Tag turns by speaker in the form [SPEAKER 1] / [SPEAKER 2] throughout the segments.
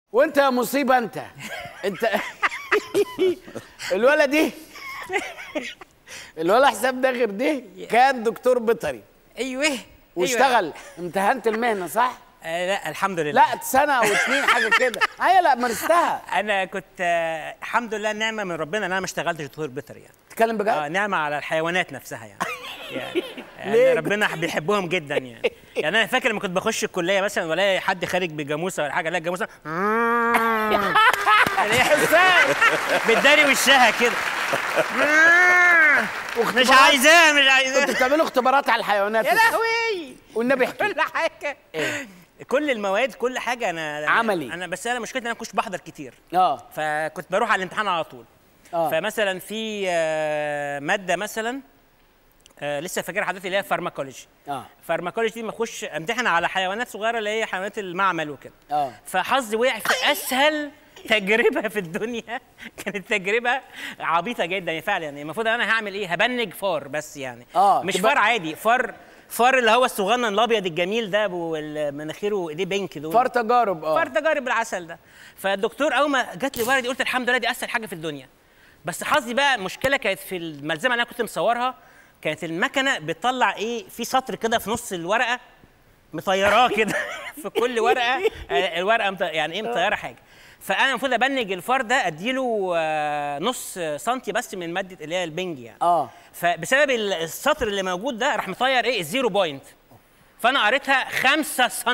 [SPEAKER 1] وانت يا مصيبه انت انت الولد دي الولد حسام ده غير ده كان دكتور بيطري
[SPEAKER 2] ايوه أيوة.
[SPEAKER 1] واشتغل امتهنت المهنه صح؟
[SPEAKER 2] آه لا الحمد لله
[SPEAKER 1] لا سنه او اتنين حاجه كده ايوه لا مارستها
[SPEAKER 2] انا كنت آه الحمد لله نعمه من ربنا ان انا ما اشتغلتش دكتور بيطري يعني
[SPEAKER 1] تتكلم بجد؟
[SPEAKER 2] اه نعمه على الحيوانات نفسها يعني يعني,
[SPEAKER 1] ليه؟
[SPEAKER 2] يعني ربنا بيحبهم جدا يعني يعني انا فاكر لما كنت بخش الكليه مثلا ولا حد خارج بجاموسه ولا حاجه لا الجاموسه يعني إيه حسام بتداري وشها كده مش
[SPEAKER 1] واختبارات؟
[SPEAKER 2] عايزاه مش
[SPEAKER 1] كنتوا
[SPEAKER 2] عايزاه
[SPEAKER 1] بتعملوا اختبارات على الحيوانات
[SPEAKER 2] يا لهوي
[SPEAKER 1] والنبي احكي
[SPEAKER 2] كل حاجه كل المواد كل حاجه انا
[SPEAKER 1] عملي.
[SPEAKER 2] انا بس انا مشكلتي ان انا ما كنتش بحضر كتير
[SPEAKER 1] اه
[SPEAKER 2] فكنت بروح على الامتحان على طول
[SPEAKER 1] آه.
[SPEAKER 2] فمثلا في آه، ماده مثلا آه، لسه فاكرها حضرتك اللي هي فارماكولوجي
[SPEAKER 1] اه
[SPEAKER 2] فارماكولوجي دي بخش امتحن على حيوانات صغيره اللي هي حيوانات المعمل وكده
[SPEAKER 1] اه
[SPEAKER 2] فحظي وقع في اسهل تجربه في الدنيا كانت تجربه عبيطه جدا يعني فعلا يعني المفروض انا هعمل ايه هبنج فار بس يعني
[SPEAKER 1] آه،
[SPEAKER 2] مش
[SPEAKER 1] تبقى-
[SPEAKER 2] فار عادي فار فار اللي هو الصغنن الابيض الجميل ده ابو مناخيره ايديه بينك دول
[SPEAKER 1] فار تجارب اه
[SPEAKER 2] فار تجارب العسل ده فالدكتور اول ما جات لي الورقه دي قلت الحمد لله دي اسهل حاجه في الدنيا بس حظي بقى المشكله كانت في الملزمه اللي انا كنت مصورها كانت المكنه بتطلع ايه في سطر كده في نص الورقه مطيراه كده في كل ورقه آه، الورقه مط- يعني ايه مطيره حاجه فانا المفروض ابنج الفار ده اديله آه، نص سنتي بس من ماده اللي هي البنج يعني
[SPEAKER 1] اه
[SPEAKER 2] فبسبب ال- السطر اللي موجود ده راح مطير ايه الزيرو بوينت فانا قريتها 5 سم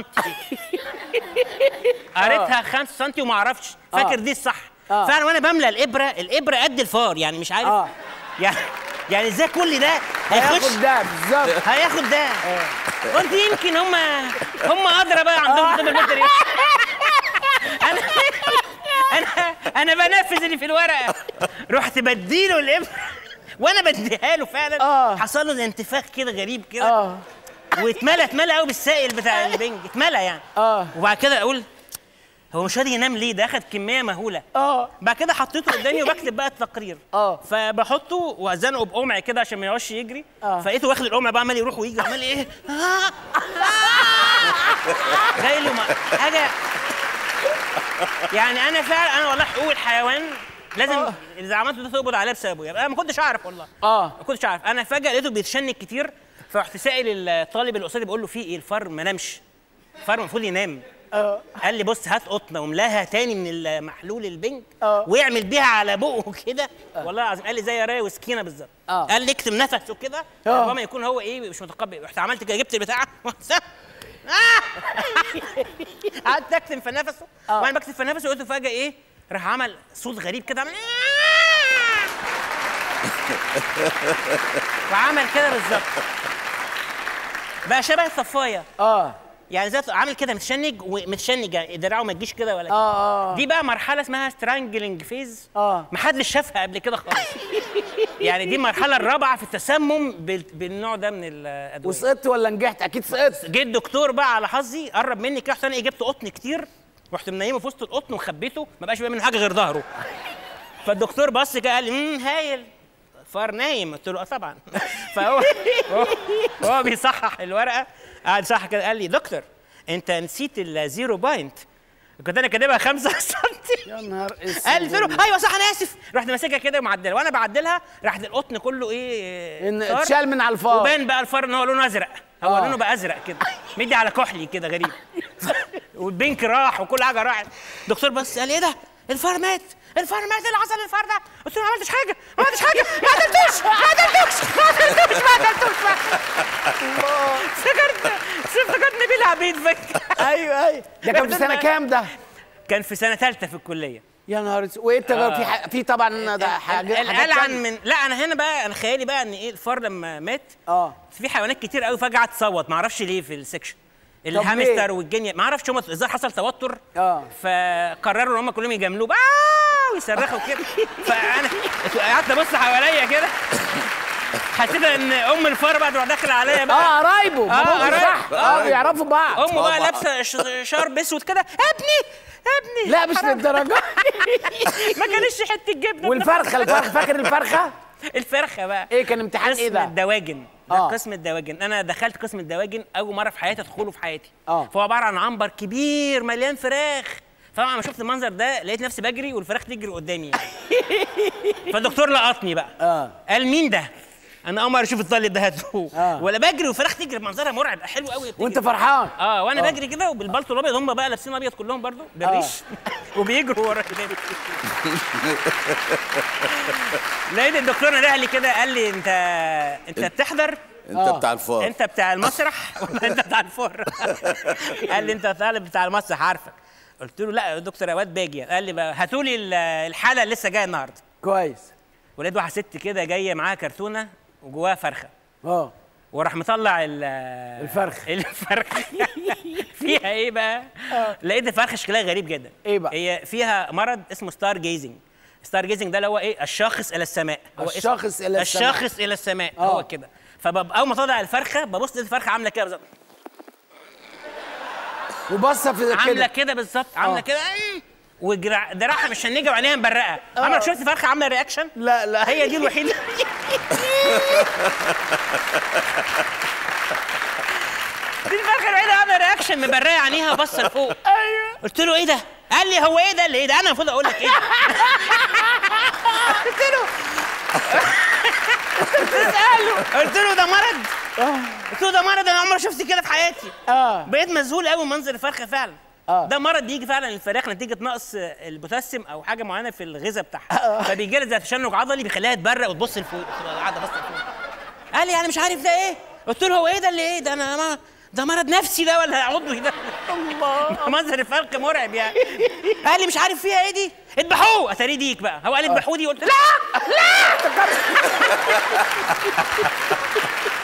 [SPEAKER 2] قريتها 5 سم وما اعرفش فاكر
[SPEAKER 1] آه.
[SPEAKER 2] دي الصح
[SPEAKER 1] آه.
[SPEAKER 2] فانا وانا بملى الابره الابره قد الفار يعني مش عارف
[SPEAKER 1] آه.
[SPEAKER 2] يعني يعني ازاي كل ده هيخش
[SPEAKER 1] هياخد ده بالظبط
[SPEAKER 2] هياخد ده قلت يمكن هم هم ادرى بقى عندهم طب البيطري انا انا انا بنفذ اللي في الورقه رحت بديله الابره وانا بديها له فعلا
[SPEAKER 1] آه.
[SPEAKER 2] حصل له زي انتفاخ كده غريب كده
[SPEAKER 1] اه
[SPEAKER 2] واتملى اتملى قوي بالسائل بتاع البنج اتملى يعني
[SPEAKER 1] اه
[SPEAKER 2] وبعد كده اقول هو مش راضي ينام ليه ده اخد كميه مهوله
[SPEAKER 1] اه
[SPEAKER 2] بعد كده حطيته قدامي وبكتب بقى التقرير
[SPEAKER 1] آه.
[SPEAKER 2] فبحطه وازنقه بقمع كده عشان ما يقعدش يجري
[SPEAKER 1] آه.
[SPEAKER 2] فلقيته واخد القمع بقى عمال يروح ويجي عمال ايه آه. جاي له ما- حاجه يعني انا فعلا انا والله حقوق الحيوان لازم اذا عملت ده تقبض عليا بسببه يعني انا ما كنتش اعرف والله
[SPEAKER 1] اه
[SPEAKER 2] ما كنتش عارف انا فجاه لقيته بيتشنج كتير فرحت سائل الطالب اللي قصادي بقول له في ايه الفار ما نامش الفار المفروض ينام
[SPEAKER 1] اه
[SPEAKER 2] قال لي بص هات قطنه واملاها تاني من المحلول البنج
[SPEAKER 1] آه.
[SPEAKER 2] ويعمل بيها على بقه كده والله العظيم قال لي زي رايه وسكينه بالظبط
[SPEAKER 1] آه.
[SPEAKER 2] قال لي اكتم نفسه كده
[SPEAKER 1] آه.
[SPEAKER 2] ربما يكون هو ايه مش متقبل رحت عملت كده جبت البتاع قعدت اكتم في نفسه
[SPEAKER 1] آه.
[SPEAKER 2] وانا بكتم في نفسه قلت فجاه ايه راح عمل صوت غريب كده عمل وعمل كده بالظبط بقى شبه الصفايه
[SPEAKER 1] اه
[SPEAKER 2] يعني زي عامل كده متشنج ومتشنج يعني دراعه ما تجيش كده ولا كده
[SPEAKER 1] اه اه
[SPEAKER 2] دي بقى مرحله اسمها سترانجلينج فيز
[SPEAKER 1] اه
[SPEAKER 2] محدش شافها قبل كده خالص يعني دي المرحله الرابعه في التسمم بال- بالنوع ده من الادويه
[SPEAKER 1] وسقطت ولا نجحت اكيد سقطت
[SPEAKER 2] جه الدكتور بقى على حظي قرب مني كده رحت انا إيه، جبت قطن كتير رحت منيمه في وسط القطن وخبيته ما بقاش باين منه حاجه غير ظهره فالدكتور بص كده قال لي امم هايل فار نايم قلت له اه طبعا فهو هو, هو بيصحح الورقه قعد صح كده قال لي دكتور انت نسيت الزيرو بوينت كنت انا كاتبها 5 سم
[SPEAKER 1] يا نهار
[SPEAKER 2] قال لي قلت له ايوه صح انا اسف رحت ماسكها كده ومعدلها وانا بعدلها راحت القطن كله ايه
[SPEAKER 1] ان
[SPEAKER 2] طار.
[SPEAKER 1] اتشال من على الفار
[SPEAKER 2] وبان بقى الفار ان هو لونه ازرق هو
[SPEAKER 1] آه.
[SPEAKER 2] لونه بقى ازرق كده مدي على كحلي كده غريب والبنك راح وكل حاجه راحت الدكتور بس قال ايه ده الفار مات الفار مات إيه اللي حصل للفار ده قلت له ما عملتش حاجه ما عملتش حاجه ما قتلتوش ما قتلتوش ما قتلتوش ما قتلتوش ما- افتكرت افتكرت نبيل عبيد فك
[SPEAKER 1] ايوه ايوه ده كان في سنه كام ده
[SPEAKER 2] كان في سنه ثالثه في الكليه
[SPEAKER 1] يا نهار اسود وايه التجارب في ح... في طبعا ده حاجه حاجات
[SPEAKER 2] القلعن
[SPEAKER 1] تانية.
[SPEAKER 2] من لا انا هنا بقى انا خيالي بقى ان ايه الفار لما مات
[SPEAKER 1] اه
[SPEAKER 2] في حيوانات كتير قوي فجاه تصوت ما اعرفش ليه في السكشن
[SPEAKER 1] ليه؟
[SPEAKER 2] الهامستر والجنيه ما اعرفش هم الظاهر حصل توتر
[SPEAKER 1] اه
[SPEAKER 2] فقرروا ان هم كلهم يجاملوه بقى ويصرخوا كده فانا قعدت ابص حواليا كده حسيت ان ام الفار بقى تروح داخله عليا
[SPEAKER 1] اه
[SPEAKER 2] بقى
[SPEAKER 1] قرايبه
[SPEAKER 2] آه،
[SPEAKER 1] مبروك
[SPEAKER 2] قرايب.
[SPEAKER 1] صح اه بيعرفوا بعض
[SPEAKER 2] امه بقى
[SPEAKER 3] طبعا.
[SPEAKER 2] لابسه ش- شارب اسود كده ابني ابني
[SPEAKER 1] لا مش للدرجه
[SPEAKER 2] ما كانش حته جبنه
[SPEAKER 1] والفرخه الفرخه فاكر الفرخه
[SPEAKER 2] الفرخه بقى
[SPEAKER 1] ايه كان امتحان ايه
[SPEAKER 2] قسم
[SPEAKER 1] ده
[SPEAKER 2] الدواجن ده
[SPEAKER 1] آه.
[SPEAKER 2] قسم الدواجن انا دخلت قسم الدواجن اول مره في حياتي ادخله في حياتي
[SPEAKER 1] آه.
[SPEAKER 2] فهو عباره عن عنبر كبير مليان فراخ طبعا لما شفت المنظر ده لقيت نفسي بجري والفراخ تجري قدامي فالدكتور لقطني بقى
[SPEAKER 1] اه
[SPEAKER 2] قال مين ده؟ انا اول مره اشوف الطالب ده هاتوه
[SPEAKER 1] آه.
[SPEAKER 2] ولا بجري والفراخ تجري منظرها مرعب حلو قوي بتجري.
[SPEAKER 1] وانت فرحان
[SPEAKER 2] اه وانا بجري كده وبالبلطو الابيض هم بقى لابسين ابيض كلهم برضو بالريش وبيجروا ورا كده لقيت الدكتور نده لي كده قال لي انت انت بتحضر
[SPEAKER 3] انت
[SPEAKER 1] آه.
[SPEAKER 3] بتاع الفار
[SPEAKER 2] انت بتاع المسرح ولا انت بتاع الفر قال لي انت طالب بتاع المسرح عارفك قلت له لا يا دكتور اواد باجي قال لي بقى هاتوا لي ال- الحاله اللي لسه جايه النهارده
[SPEAKER 1] كويس
[SPEAKER 2] ولقيت واحده ست كده جايه معاها كرتونه وجواها فرخه
[SPEAKER 1] اه
[SPEAKER 2] وراح مطلع ال
[SPEAKER 1] الفرخ.
[SPEAKER 2] الفرخ فيها ايه بقى؟ لقيت الفرخه شكلها غريب جدا
[SPEAKER 1] إيه بقى؟
[SPEAKER 2] هي فيها مرض اسمه ستار جيزنج ستار جيزنج ده اللي هو ايه الشاخص الى السماء هو اسمه-
[SPEAKER 1] الشاخص إلى السماء.
[SPEAKER 2] الشاخص الى السماء
[SPEAKER 1] آه.
[SPEAKER 2] هو كده فببقى اول ما طلع الفرخه ببص لقيت الفرخه عامله كده بالظبط
[SPEAKER 1] وبصه في
[SPEAKER 2] عامله
[SPEAKER 1] كده
[SPEAKER 2] كده بالظبط عامله
[SPEAKER 1] آه.
[SPEAKER 2] كده ودراعها مش هنيجه وعينيها مبرقه عمرك شفت فرخه عامله رياكشن؟
[SPEAKER 1] لا لا
[SPEAKER 2] هي دي الوحيده دي الفرخه الوحيده عامله رياكشن مبرقه عينيها باصه لفوق
[SPEAKER 1] ايوه
[SPEAKER 2] قلت له ايه ده؟ قال لي هو ايه ده اللي ايه ده؟ انا المفروض اقول لك ايه ده؟ قلت له اساله قلت له ده مرض قلت له ده مرض انا عمري ما شفت كده في حياتي
[SPEAKER 1] اه
[SPEAKER 2] بقيت مذهول قوي من منظر الفرخه فعلا
[SPEAKER 1] آه.
[SPEAKER 2] ده مرض بيجي فعلا للفراخ نتيجه نقص البوتاسيوم او حاجه معينه في الغذاء بتاعها فبيجي لها زي تشنج عضلي بيخليها تبرق وتبص لفوق تبقى قاعده باصه لفوق قال لي يعني مش عارف ده ايه قلت له هو ايه ده اللي ايه ده انا ما ده مرض نفسي ده ولا عضوي ده الله منظر الفرخ مرعب يعني قال لي مش عارف فيها ايه دي اذبحوه اتاريه ديك بقى هو قال اذبحوه دي قلت لا لا